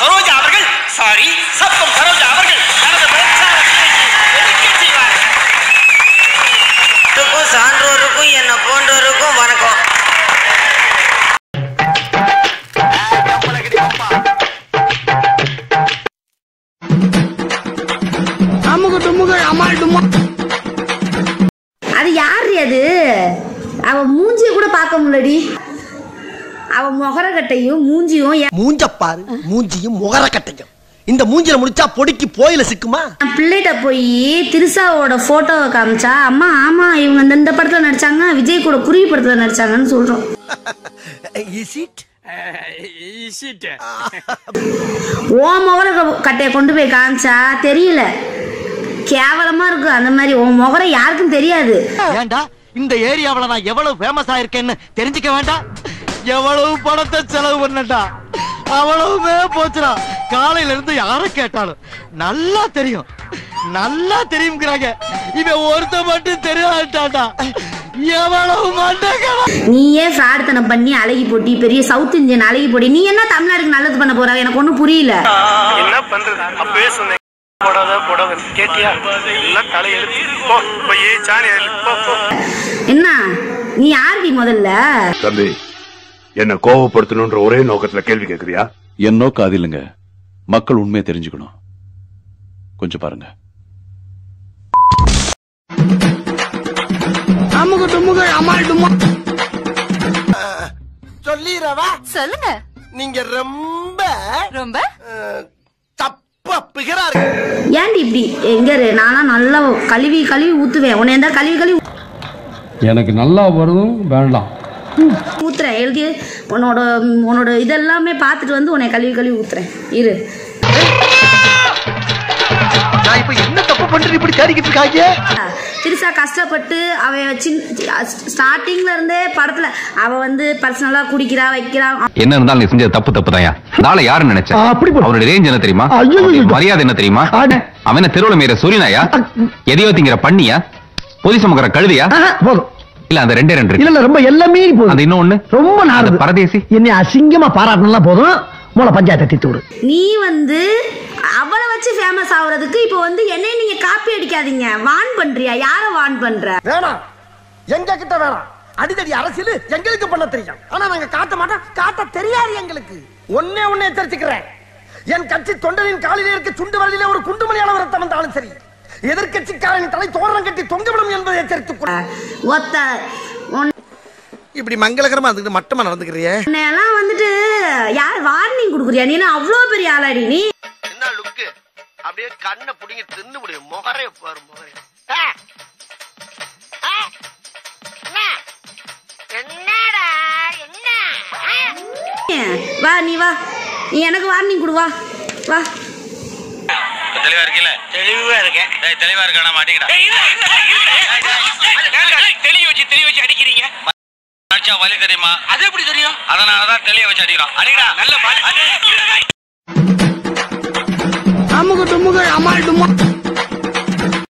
சரோஜா அவர்கள் சாரி சத்தம் சரோஜா அவர்கள் தனது பிரச்சார மேடையை ஒதுக்கீடு செய்வார் இருக்கும் சான்றோருக்கும் என்னை போன்றோருக்கும் வணக்கம் அது யாரு அது அவ மூஞ்சிய கூட பார்க்க முடியலடி அவ முகரக்கட்டையும் மூஞ்சியும் என் மூஞ்ச பாரு மூஞ்சியும் முகர கட்டையும் இந்த மூஞ்சில முடிச்சா பொடிக்கு போயில சிக்குமா பிள்ளைகிட்ட போய் திருசாவோட போட்டோவை காமிச்சா அம்மா ஆமா இவங்க இந்த இந்த படத்துல நடிச்சாங்க விஜய் கூட குருவி படத்துல நடிச்சாங்கன்னு சொல்றோம் இஸ் இட் ஓ முகர கட்டையை கொண்டு போய் காமிச்சா தெரியல கேவலமா இருக்கு அந்த மாதிரி உன் முகரை யாருக்கும் தெரியாது ஏண்டா இந்த ஏரியாவுல நான் எவ்வளவு ஃபேமஸ் ஆயிருக்கேன்னு தெரிஞ்சுக்க வேண்டாம் எவ்வளவு பணத்தை செலவு பண்ணட்டா அவ்வளவுமே போச்சுடா காலையில இருந்து யார கேட்டாலும் நல்லா தெரியும் நல்லா தெரியுங்கிறாங்க இவன் ஒருத்த மட்டும் தெரியாட்டாடா எவ்வளவு மண்டகடா நீயே ஃப்ராடுத்தனம் பண்ணி அழகி போட்டி பெரிய சவுத் இந்தியன் அழகி போட்டி நீ என்ன தமிழ்நாடுக்கு நல்லது பண்ண போற எனக்கு ஒன்றும் புரியல என்ன பண்றது அப்பவே சொன்னேன் போடாத போடாத கேட்டியா எல்லாம் தலையெழுத்து போ போய் சாணி அள்ளு. போ போ என்ன நீ யாருடி முதல்ல தம்பி என்ன கோவப்படுத்தணும்ன்ற ஒரே நோக்கத்துல கேள்வி கேக்குறியா என் நோக்கம் அது இல்லைங்க மக்கள் உண்மையை தெரிஞ்சுக்கணும் கொஞ்சம் பாருங்க சொல்லிடவா சொல்லுங்க நீங்க ரொம்ப ரொம்ப தப்பா பிகரா இருக்கு ஏன்டி இப்படி எங்க இரு நான்லாம் நல்லா கழுவி கழுவி ஊத்துவேன் உன்னை எந்த கழுவி கழுவி எனக்கு நல்லா வருதும் வேண்டாம் ஊத்துறேன் எழுதி உன்னோட உன்னோட இதெல்லாமே பார்த்துட்டு வந்து உன்னை கழுவி கழுவி ஊத்துறேன் இரு நான் இப்ப என்ன தப்பு பண்றேன் இப்படி தேடிக்கிட்டு இருக்காங்க திருசா கஷ்டப்பட்டு அவ சின்ன ஸ்டார்டிங்ல இருந்தே படத்துல அவ வந்து பர்சனலா குடிக்கிறா வைக்கிறா என்ன இருந்தாலும் நீ செஞ்சது தப்பு தப்பு தான் நாளை யாரு நினைச்ச அப்படி போடு. அவனோட ரேஞ்ச் என்ன தெரியுமா ஐயோ, ஐயோ. அவனுடைய மரியாதை என்ன தெரியுமா அட. அவன் என்ன தெருவுல மீற சூரியனாயா எதையோ திங்கிற பண்ணியா பொதி சுமக்கிற கழுவியா போதும் இல்ல அந்த ரெண்டே ரெண்டு இருக்கு. இல்ல ரொம்ப எல்லாமே அந்த போதும் இன்னொன்னு ரொம்ப அந்த நாடு பரதேசி என்னை அசிங்கமா பாராட்டினா போதும் மூல பஞ்சாயத்தை தீத்து விடு நீ வந்து அவளை வச்சு ஃபேமஸ் ஆகுறதுக்கு இப்போ வந்து என்னை நீங்க காப்பி அடிக்காதீங்க வான் பண்றியா யார வான் பண்ற வேணாம் எங்க கிட்ட வேணாம் அடிதடி அரசியல் எங்களுக்கு பண்ண தெரியும் ஆனா நாங்க காட்ட மாட்டோம் காட்ட தெரியாது எங்களுக்கு ஒன்னே ஒண்ணு எச்சரிச்சுக்கிறேன் என் கட்சி தொண்டரின் காலிலே இருக்க சுண்டு வரலிலே ஒரு குண்டுமணி அளவு ரத்தம் வந்தாலும் சரி எதிர்கட்சிக்காரன் தலை தோரணம் கட்டி தொங்கவிடும் என்பதை எச்சரித்துக் கொள் ஒத்த உன்- இப்படி மங்களகரமா அதுக்கு மட்டமா நடந்துக்கிறியே உன்னையெல்லாம் வந்துட்டு யார் வார்னிங் கொடுக்குறியா நீ என்ன அவ்வளோ பெரிய ஆளாடி நீ என்ன லுக்கு அப்படியே கண்ணை புடிங்கி தின்னு முடியும் முகரே பாரு முகரே வா நீ வா நீ எனக்கு வார்னிங் கொடு வா வா தெளிவா இருக்கல தெளிவா இருக்கேன் தெளிவா இருக்க நான் மாட்டீங்கடா தெளிய வச்சு தெளிய வச்சு அடிக்கிறீங்க அடிச்சா வலி தெரியுமா அது எப்படி தெரியும் அதனாலதான் தெளிய வச்சு அடிக்கிறோம் அடிக்கடா நல்ல பாடி அமுக டுமுக அமால் டுமா